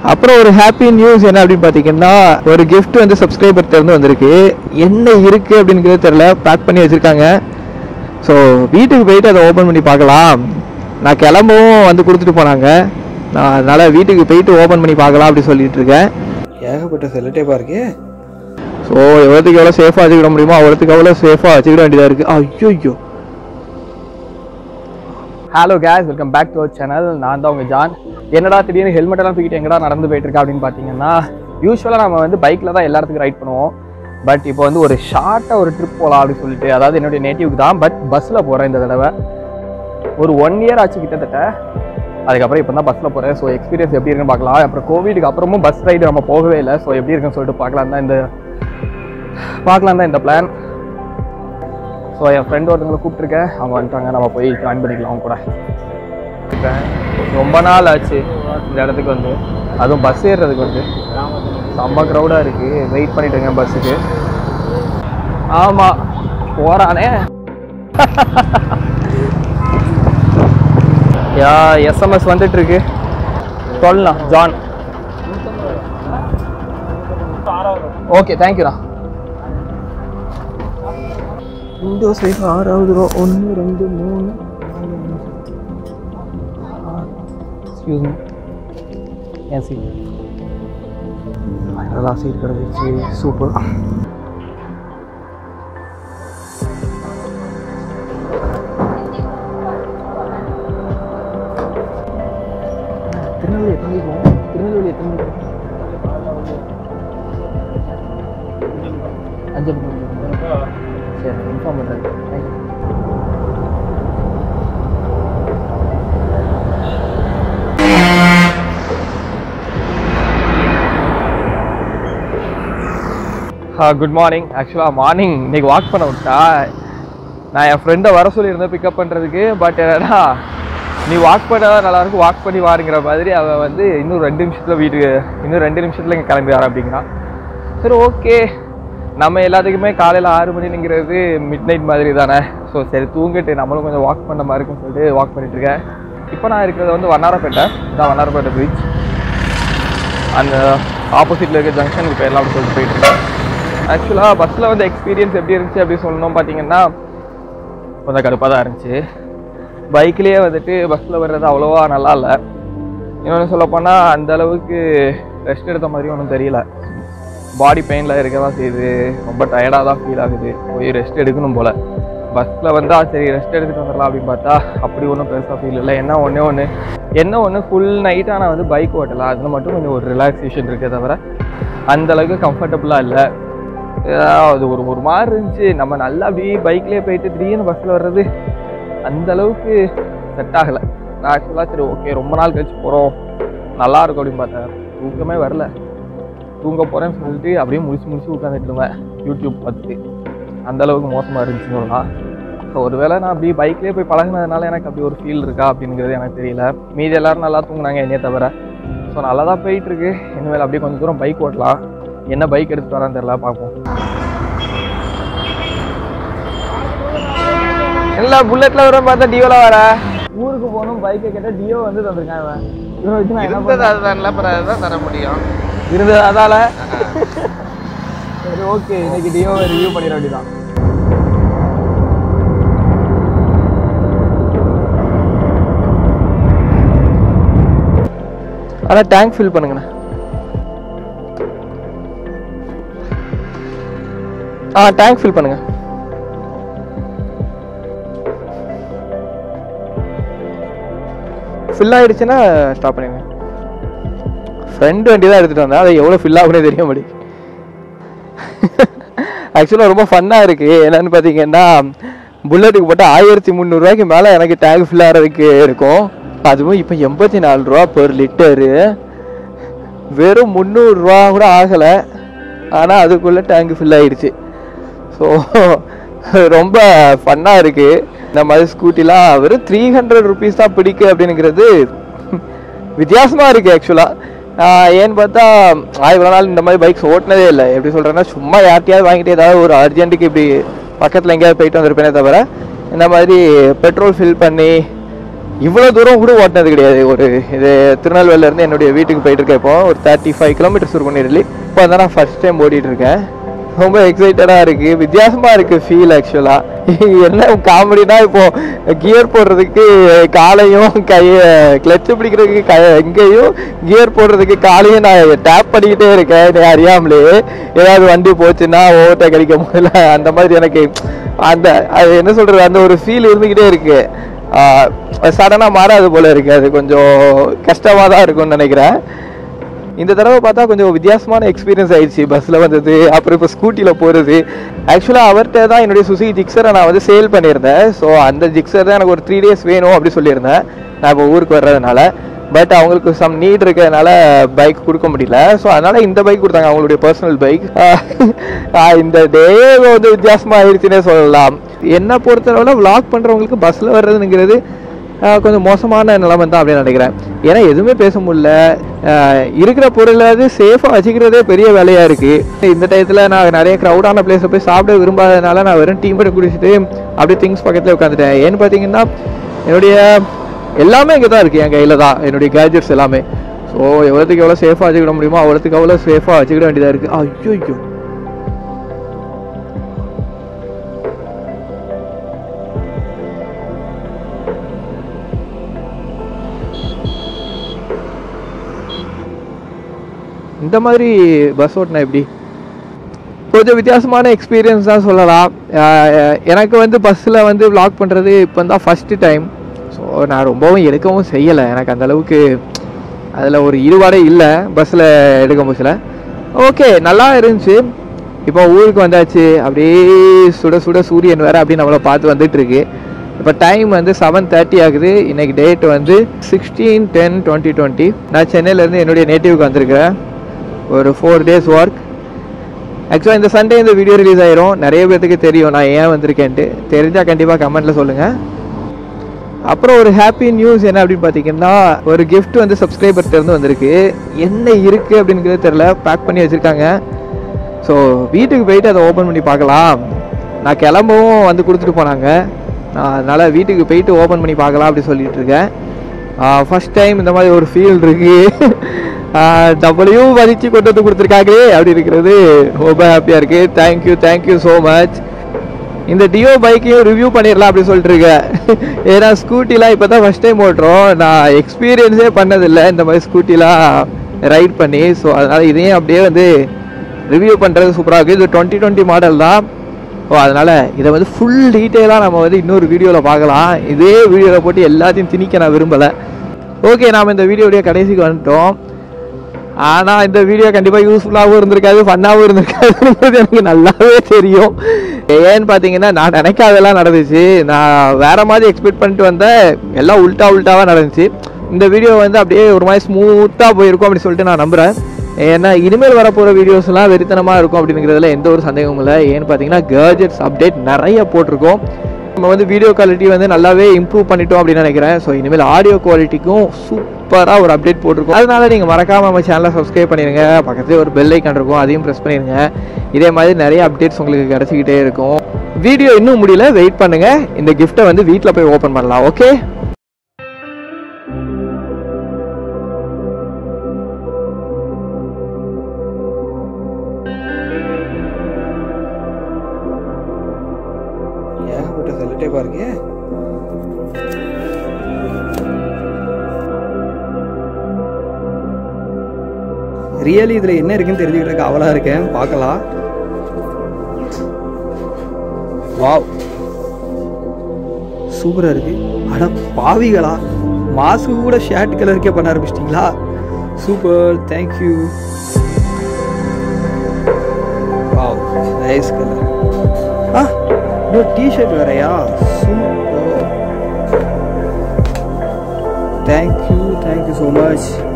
அப்புறம் ஒரு happy news என்ன அப்படின்னு பார்த்தீங்கன்னா ஒரு gift வந்து சப்ஸ்கிரைபர் இருந்து வந்திருக்கு என்ன இருக்கு அப்படிங்கிறது தெரியல பேக் பண்ணி வச்சிருக்காங்க ஸோ வீட்டுக்கு போயிட்டு அதை ஓப்பன் பண்ணி பார்க்கலாம் நான் கிளம்பவும் வந்து கொடுத்துட்டு போனாங்க நான் அதனால வீட்டுக்கு போயிட்டு ஓப்பன் பண்ணி பார்க்கலாம் அப்படி சொல்லிட்டு இருக்கேன் ஏகப்பட்ட செல்லட்டேப்பா இருக்கு ஸோ எவ்வளோத்துக்கு எவ்வளோ சேஃபாக வச்சுக்கிட முடியுமோ அவ்வளோத்துக்கு எவ்வளோ சேஃபாக வச்சுக்கிட வேண்டியதாக இருக்குது ஐயோ hello guys welcome back to அவர் சேனல் நான் தான் உங்கள் ஜான் என்னடா திடீர்னு ஹெல்மெட் எல்லாம் தூக்கிட்டு எங்கடா நடந்து போயிட்டு இருக்கா அப்படின்னு பார்த்தீங்கன்னா யூஸ்வலாக நம்ம வந்து பைக்கில் தான் எல்லா இடத்துக்கும் ரைட் பண்ணுவோம் பட் இப்போ வந்து ஒரு ஷார்ட்டாக ஒரு ட்ரிப் போகலாம் அப்படின்னு சொல்லிட்டு அதாவது என்னுடைய நேட்டிவ்க்கு தான் பட் பஸ்ஸில் போகிறேன் இந்த தடவை ஒரு ஒன் இயர் ஆச்சு கிட்டத்தட்ட அதுக்கப்புறம் இப்போ தான் பஸ்ஸில் போகிறேன் ஸோ எக்ஸ்பீரியன்ஸ் எப்படி இருக்குன்னு பார்க்கலாம் அப்புறம் கோவிடுக்கு அப்புறமும் பஸ் ரைடு நம்ம போகவே இல்லை ஸோ எப்படி இருக்குன்னு சொல்லிட்டு பார்க்கலாம் தான் இந்த பார்க்கலாம் தான் இந்த பிளான் ஸோ என் ஃப்ரெண்ட் ஒருத்தவங்களை கூப்பிட்ருக்கேன் அவங்க வந்துட்டாங்க நம்ம போய் ஜாயின் பண்ணிக்கலாம் அவங்க கூட இருக்கேன். ரொம்ப நாள் ஆச்சு இந்த இடத்துக்கு வந்து அதுவும் பஸ் ஏறுறதுக்கு வந்து செம்ம க்ரௌடாக இருக்குது வெயிட் பண்ணிட்டு இருக்கேன் பஸ்ஸுக்கு ஆமாம் போகிறானே யா எஸ்எம்எஸ் வந்துட்டு இருக்கு சொல்லலாம் ஜான் ஓகே தேங்க்யூண்ணா விண்டோ சைஸ் ஆறாவது ரூபா ஒன்று ரெண்டு மூணு எக்ஸ்கியூஸ் மீ என் சீட் அதெல்லாம் சீட் கிடச்சிச்சு சூப்பர் திருநெல்வேலி எத்தனை மணிக்கு போகும் திருநெல்வேலி எத்தனை மணிக்கு போகும்? அஞ்சு மணிக்கு போகும். சரி இன்ஃபார்ம் பண்ணுறேன் தேங்க்யூ குட் மார்னிங் ஆக்சுவலாக மார்னிங் இன்னைக்கு வாக் பண்ண விட்டா நான் என் ஃப்ரெண்டை வர சொல்லியிருந்தேன் பிக்கப் பண்ணுறதுக்கு பட் என்னன்னா நீ வாக் பண்ணால் நல்லா இருக்கும் வாக் பண்ணி வாருங்கிற மாதிரி அவன் வந்து இன்னும் ரெண்டு நிமிஷத்தில் வீட்டுக்கு இன்னும் ரெண்டு நிமிஷத்தில் இங்கே கிளம்பி வர அப்படிங்கிறான் சரி ஓகே நம்ம எல்லாத்துக்குமே காலையில் ஆறு மணிங்கிறது மிட் நைட் மாதிரி தானே ஸோ சரி தூங்கிட்டு நம்மளும் கொஞ்சம் வாக் பண்ண மாதிரி இருக்கும்னு சொல்லிட்டு வாக் பண்ணிட்டு இருக்கேன் இப்போ நான் இருக்கிறது வந்து வண்ணாரப்பேட்டை இதான் வண்ணாரப்பேட்டை பீச் அந்த ஆப்போசிட்டில் இருக்க ஜங்ஷனுக்கு போயிடலாம் அப்படின்னு சொல்லிட்டு போயிட்டு இருக்கேன் ஆக்சுவலாக பஸ்ஸில் வந்து எக்ஸ்பீரியன்ஸ் எப்படி இருந்துச்சு அப்படி சொல்லணும் பார்த்தீங்கன்னா கொஞ்சம் கடுப்பாக தான் இருந்துச்சு பைக்லேயே வந்துட்டு பஸ்ஸில் வர்றது அவ்வளோவா நல்லா இல்லை இன்னொன்று சொல்லப்போனால் அந்த அளவுக்கு ரெஸ்ட் எடுத்த மாதிரி ஒன்றும் தெரியல பாடி பெயினில் இருக்க தான் செய்யுது ரொம்ப டயர்டாக தான் ஃபீல் ஆகுது போய் ரெஸ்ட் எடுக்கணும் போல் பஸ்ஸில் வந்தால் சரி ரெஸ்ட் எடுத்துகிட்டு வந்துடலாம் அப்படின்னு பார்த்தா அப்படி ஒன்றும் பெருசாக ஃபீல் இல்லை என்ன ஒன்றே ஒன்று என்ன ஒன்று ஃபுல் நைட்டாக நான் வந்து பைக் ஓட்டலாம் அதில் மட்டும் கொஞ்சம் ஒரு ரிலாக்ஸேஷன் இருக்கே தவிர அந்த அளவுக்கு கம்ஃபர்டபுளாக இல்லை அது ஒரு ஒரு மாதிரி இருந்துச்சு நம்ம நல்லா அப்படியே பைக்லேயே போயிட்டு திடீர்னு பஸ்ஸில் வர்றது அந்த அளவுக்கு செட் ஆகலை நான் ஆக்சுவலாக சரி ஓகே ரொம்ப நாள் கழிச்சு போகிறோம் நல்லா இருக்கும் அப்படின்னு பார்த்தேன் தூக்கமே வரல தூங்க போகிறேன்னு சொல்லிட்டு அப்படியே முடிச்சு முடிச்சு உட்காந்துட்டு இருந்தேன் யூடியூப் பார்த்துட்டு அந்த அளவுக்கு மோசமாக இருந்துச்சுன்னு சொல்லலாம் ஸோ ஒருவேளை நான் அப்படியே பைக்லேயே போய் பழகுனதுனால எனக்கு அப்படி ஒரு ஃபீல் இருக்கா அப்படிங்கிறது எனக்கு தெரியல மீதி எல்லாரும் நல்லா தூங்குனாங்க என்னையே தவிர ஸோ நல்லா தான் போயிட்டுருக்கு இனிமேல் அப்படியே கொஞ்சம் தூரம் பைக் ஓட்டலாம் என்ன பைக் எடுத்துட்டு வரான்னு தெரியல பார்ப்போம் இல்லை புல்லட்ல வர பார்த்தா டியோல வர ஊருக்கு போகணும் பைக்கை கேட்டால் டியோ வந்து தந்திருக்கான் இவன் இவனை வச்சு நான் என்ன இருந்தது அதுதான்ல அப்புறம் அதுதான் தர முடியும் இருந்தது அதால சரி ஓகே இன்னைக்கு டியோ ரிவ்யூ பண்ணிட வேண்டியதான் ஆனால் டேங்க் ஃபில் பண்ணுங்கண்ணே ஆ டேங்க் ஃபில் பண்ணுங்க ஃபில் ஆயிடுச்சுன்னா ஸ்டாப் பண்ணிடுங்க ஃப்ரெண்ட் வண்டி தான் எடுத்துகிட்டு வந்தேன் அதை எவ்வளோ ஃபில் ஆகுனே தெரிய மாட்டேங்குது ஆக்சுவலாக ரொம்ப ஃபன்னாக இருக்குது என்னன்னு பார்த்தீங்கன்னா புல்லட்டுக்கு போட்டால் ஆயிரத்தி முந்நூறுரூவாய்க்கு மேலே எனக்கு டேங்க் ஃபில் ஆகிறதுக்கு இருக்கும் அதுவும் இப்போ எண்பத்தி நாலு ரூபா பெர் லிட்டரு வெறும் முந்நூறுரூவா கூட ஆகலை ஆனால் அதுக்குள்ளே டேங்க் ஃபில் ஆயிடுச்சு ஸோ ரொம்ப ஃபன்னாக இருக்குது இந்த மாதிரி ஸ்கூட்டிலாம் வெறும் த்ரீ ஹண்ட்ரட் ருபீஸ் தான் பிடிக்கு அப்படிங்கிறது வித்தியாசமாக இருக்குது ஆக்சுவலாக ஏன்னு பார்த்தா நான் இவ்வளோ நாள் இந்த மாதிரி பைக்ஸ் ஓட்டினதே இல்லை எப்படி சொல்கிறேன்னா சும்மா யார்ட்டையாவது வாங்கிட்டு ஏதாவது ஒரு அர்ஜென்ட்டுக்கு இப்படி பக்கத்தில் எங்கேயாவது போயிட்டு வந்திருப்பேனே தவிர இந்த மாதிரி பெட்ரோல் ஃபில் பண்ணி இவ்வளோ தூரம் கூட ஓட்டினது கிடையாது ஒரு இது திருநெல்வேலியிலேருந்து என்னுடைய வீட்டுக்கு போயிட்டு இருக்கேன் இப்போ ஒரு தேர்ட்டி ஃபைவ் கிலோமீட்டர்ஸ் இருக்கும் நியர்லி இப்போ தான் நான் ஃபர்ஸ்ட் டைம் ஓடிட்டு இருக்கேன் ரொம்ப எக்ஸைட்டடாக இருக்கு வித்தியாசமா இருக்கு ஃபீல் ஆக்சுவலாக என்ன காமெடினா இப்போ கியர் போடுறதுக்கு காலையும் கைய கிளச்சு பிடிக்கிறதுக்கு க எங்கேயும் கியர் போடுறதுக்கு காலையும் நான் டேப் பண்ணிக்கிட்டே இருக்கேன் என்னை அறியாமலே ஏதாவது வண்டி போச்சுன்னா ஓவர்டேக் அடிக்க முடியல அந்த மாதிரி எனக்கு அந்த அது என்ன சொல்றது அந்த ஒரு ஃபீல் இருந்துக்கிட்டே இருக்கு சடனாக மாறாது போல இருக்கு அது கொஞ்சம் கஷ்டமாக தான் இருக்கும்னு நினைக்கிறேன் இந்த தடவை பார்த்தா கொஞ்சம் வித்தியாசமான எக்ஸ்பீரியன்ஸ் ஆயிடுச்சு பஸ்ஸில் வந்தது அப்புறம் இப்போ ஸ்கூட்டியில் போகிறது ஆக்சுவலாக அவர்கிட்ட தான் என்னுடைய சுசுகி ஜிக்ஸரை நான் வந்து சேல் பண்ணியிருந்தேன் ஸோ அந்த ஜிக்ஸர் தான் எனக்கு ஒரு த்ரீ டேஸ் வேணும் அப்படி சொல்லியிருந்தேன் நான் இப்போ ஊருக்கு வர்றதுனால பட் அவங்களுக்கு சம் நீட் இருக்கிறதுனால பைக் கொடுக்க முடியல ஸோ அதனால இந்த பைக் கொடுத்தாங்க அவங்களுடைய பர்சனல் பைக் இந்த டே வந்து வித்தியாசமாக ஆயிடுச்சுன்னே சொல்லலாம் என்னை பொறுத்தளவில் vlog பண்ணுறவங்களுக்கு பஸ்ஸில் வர்றதுங்கிறது ஆஹ் கொஞ்சம் மோசமான நிலைமை தான் அப்படின்னு நினைக்கிறேன் ஏன்னா எதுவுமே பேச முடியல ஆஹ் இருக்கிற பொருளாவது சேஃபாக வச்சுக்கிறதே பெரிய வேலையாக இருக்குது இந்த டயத்தில் நான் நிறைய க்ரௌடான பிளேஸை போய் சாப்பிட விரும்பாததுனால நான் வெறும் டீ மட்டும் குடிச்சிட்டு அப்படியே திங்ஸ் பக்கத்தில் உட்காந்துட்டேன் ஏன்னு பார்த்தீங்கன்னா என்னுடைய எல்லாமே இங்கே தான் இருக்குது என் கையில் தான் என்னுடைய கேஜெட்ஸ் எல்லாமே ஸோ எவ்வளோத்துக்கு எவ்வளோ சேஃபாக வச்சுக்கிட முடியுமோ அவ்வளோத்துக்கு அவ்வளோ சேஃபாக வச்சுக்கிட வேண்டியதாக இருக்குது ஐயோ ஐயோ இந்த மாதிரி பஸ் ஓட்டினா எப்படி கொஞ்சம் வித்தியாசமான எக்ஸ்பீரியன்ஸ் தான் சொல்லலாம் ஆஹ் எனக்கு வந்து பஸ்ஸில் வந்து vlog பண்ணுறது இப்போ தான் ஃபஸ்ட்டு டைம் ஸோ நான் ரொம்பவும் எடுக்கவும் செய்யலை எனக்கு அந்த அளவுக்கு அதில் ஒரு ஈடுபாடே இல்லை பஸ்ஸில் எடுக்கும் பஸ்ஸில் ஓகே நல்லா இருந்துச்சு இப்போ ஊருக்கு வந்தாச்சு அப்படியே சுட சுட சூரியன் வேறு அப்படியே நம்மளை பார்த்து வந்துட்டு இருக்கு இப்போ டைம் வந்து செவன் தேர்ட்டி ஆகுது இன்னைக்கு டேட் வந்து சிக்ஸ்டீன் டென் டுவெண்ட்டி டுவெண்ட்டி நான் சென்னையிலேருந்து என்னுடைய நேட்டிவ்க்கு வந்திருக்கிறேன் ஒரு ஃபோர் டேஸ் ஒர்க் ஆக்சுவலாக இந்த சண்டே இந்த வீடியோ ரிலீஸ் ஆயிரும் நிறைய பேர்த்துக்கு தெரியும் நான் ஏன் வந்திருக்கேன்ட்டு தெரிஞ்சால் கண்டிப்பாக கமெண்ட்டில் சொல்லுங்கள் அப்புறம் ஒரு ஹாப்பி நியூஸ் என்ன அப்படின்னு பார்த்தீங்கன்னா ஒரு gift வந்து சப்ஸ்கிரைபர்கிட்ட இருந்து வந்திருக்கு என்ன இருக்குது அப்படிங்கிறது தெரில பேக் பண்ணி வச்சுருக்காங்க ஸோ வீட்டுக்கு போயிட்டு அதை ஓப்பன் பண்ணி பார்க்கலாம் நான் கிளம்பவும் வந்து கொடுத்துட்டு போனாங்க நான் அதனால் வீட்டுக்கு போயிட்டு ஓப்பன் பண்ணி பார்க்கலாம் அப்படி சொல்லிட்டு இருக்கேன் ஃபர்ஸ்ட் டைம் இந்த மாதிரி ஒரு ஃபீல் இருக்கு டபுளையும் மதிச்சு கொண்டு வந்து கொடுத்துருக்காங்களே அப்படி இருக்கிறது ரொம்ப ஹாப்பியாக இருக்குது thank you thank you so much Dio டியோ பைக்கையும் ரிவ்யூ பண்ணிடலாம் அப்படி சொல்லிட்டு இருக்கேன் ஏன்னா ஸ்கூட்டிலாம் இப்போ தான் ஃபஸ்ட் டைம் ஓட்டுறோம் நான் எக்ஸ்பீரியன்ஸே பண்ணதில்லை இந்த மாதிரி ஸ்கூட்டிலாம் ரைட் பண்ணி ஸோ அதனால் இதையும் அப்படியே வந்து ரிவ்யூ பண்ணுறது சூப்பராக இருக்குது இது டுவெண்ட்டி டுவெண்ட்டி மாடல் தான் ஓ அதனால் இதை வந்து ஃபுல் டீட்டெயிலாக நம்ம வந்து இன்னொரு வீடியோவில் பார்க்கலாம் இதே வீடியோவில் போட்டு எல்லாத்தையும் திணிக்க நான் விரும்பலை ஓகே நாம் இந்த வீடியோடைய கடைசிக்கு வந்துட்டோம் ஆனால் இந்த வீடியோ கண்டிப்பாக யூஸ்ஃபுல்லாகவும் இருந்திருக்காது ஃபன்னாகவும் இருந்திருக்காதுன்றது எனக்கு நல்லாவே தெரியும் ஏன்னு பார்த்தீங்கன்னா நான் நினைக்காதெல்லாம் நடந்துச்சு நான் வேற மாதிரி எக்ஸ்பெக்ட் பண்ணிட்டு வந்தேன் எல்லாம் உல்ட்டா உல்ட்டாவாக நடந்துச்சு இந்த வீடியோ வந்து அப்படியே ஒரு மாதிரி ஸ்மூத்தாக போயிருக்கும் அப்படின்னு சொல்லிட்டு நான் நம்புகிறேன் ஏன்னா இனிமேல் வரப்போகிற வீடியோஸ்லாம் வெறித்தனமாக இருக்கும் அப்படிங்கிறதுல எந்த ஒரு சந்தேகமும் இல்லை ஏன்னு பார்த்தீங்கன்னா கேர்ஜெட்ஸ் அப்டேட் நிறைய போட்டிருக்கோம் நம்ம வந்து வீடியோ குவாலிட்டி வந்து நல்லாவே இம்ப்ரூவ் பண்ணிட்டோம் அப்படின்னு நினைக்கிறேன் ஸோ இனிமேல் ஆடியோ குவாலிட்டிக்கும் சூப்பராக ஒரு அப்டேட் போட்டிருக்கோம் அதனால நீங்கள் மறக்காமல் நம்ம சேனலை சப்ஸ்கிரைப் பண்ணிடுங்க பக்கத்துலேயே ஒரு பெல் ஐக்கான் இருக்கும் அதையும் ப்ரெஸ் பண்ணிடுங்க இதே மாதிரி நிறைய அப்டேட்ஸ் உங்களுக்கு கிடச்சிக்கிட்டே இருக்கும் வீடியோ இன்னும் முடியல வெயிட் பண்ணுங்க இந்த கிஃப்ட்டை வந்து வீட்டில் போய் ஓப்பன் பண்ணலாம் ஓகே ஏகப்பட்ட செல்லட்டே பாருங்க ரியலி இதில் என்ன இருக்குன்னு தெரிஞ்சுக்கிறதுக்கு அவலாக இருக்கேன் பார்க்கலாம் வாவ் சூப்பராக இருக்கு அட பாவிகளா மாசு கூட ஷர்ட் கலருக்கே பண்ண ஆரம்பிச்சிட்டிங்களா super thank you wow nice colour ஆ இன்னொரு டிஷர்ட் வேறையா super thank you thank you so much